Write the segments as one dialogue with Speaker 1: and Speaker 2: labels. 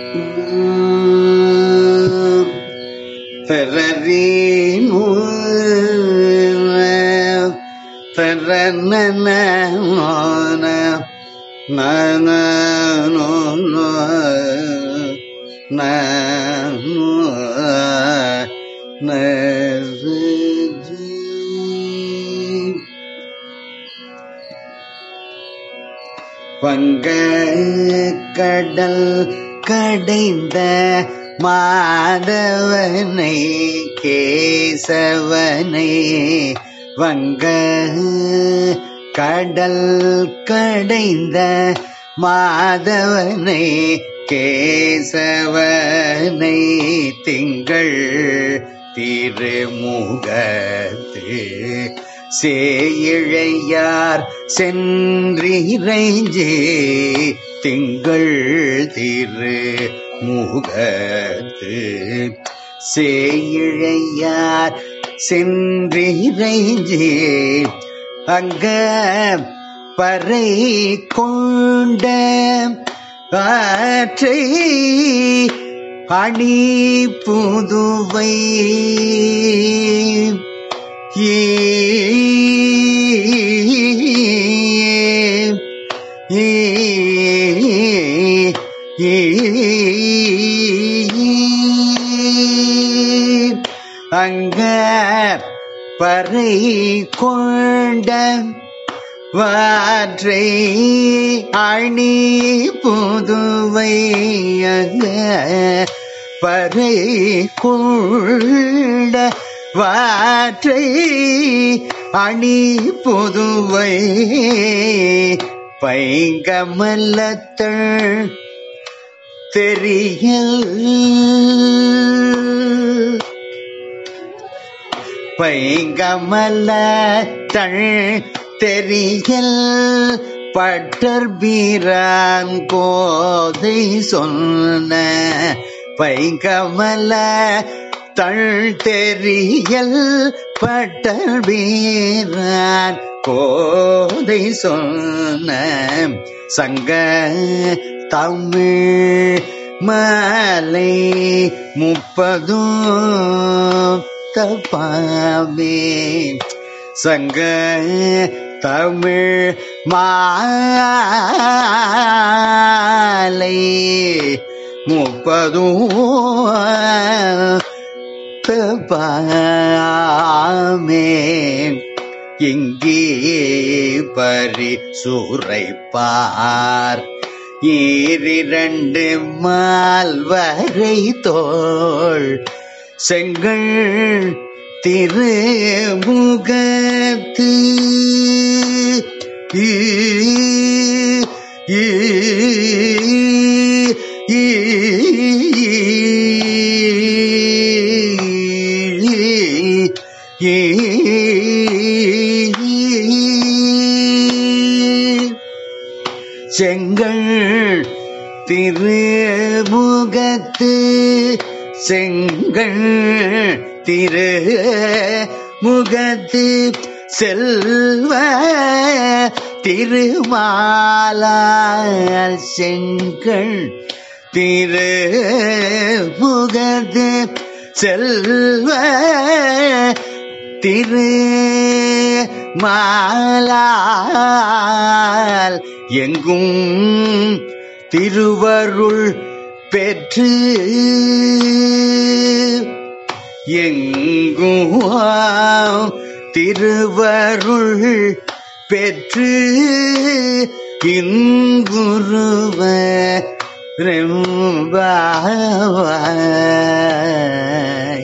Speaker 1: தரீனு தரன வங்க கடல் கடைந்த மாதவனை கேசவனை வங்க கடல் கடைந்த மாதவனை கேசவனை திங்கள் திருமுகத்து சேயிழையார் சென்றிரைஞ்சே திங்கள் திரு முகத்து சேயிழையார் சென்றிரைஞ்சே அங்க பறை கொண்ட ஆற்றை அணி புதுவை அங்க பறை கொண்ட வாற்றை அணி புதுவை அங்க பறை கொண்ட வாற்றை அணி புதுவை பைங்கமல்லத்தள் தெரியல் பைங்கமல்ல தள் தெரியல் பட்டர் பீரான் கோதை சொன்ன பைங்கமல தள் தெரியல் பட்டர் பீரான் கோதை சொன்ன சங்க தமிழ் மாலை முப்பதும் தப்பாமே சங்க தமிழ் மாலை முப்பதும் தப்பாமே இங்கே பரி சூறைப்பார் ஈரிரண்டு மால்வரை தோள் செங்கல் திருமுகத்து ஈ, ஈ, ஈ, ஈ, செங்கல் திருமுகத்து செங்கல் திரு முகத்து செல்வ திருமாலார் செங்கல் திரு முகத்து செல்வ திரு மாலால் எங்கும் திருவருள் பெற்று எங்கும் திருவருள் பெற்று இங்குருவ ரெம்பாவாய்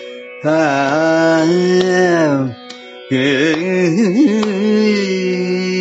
Speaker 1: ஆ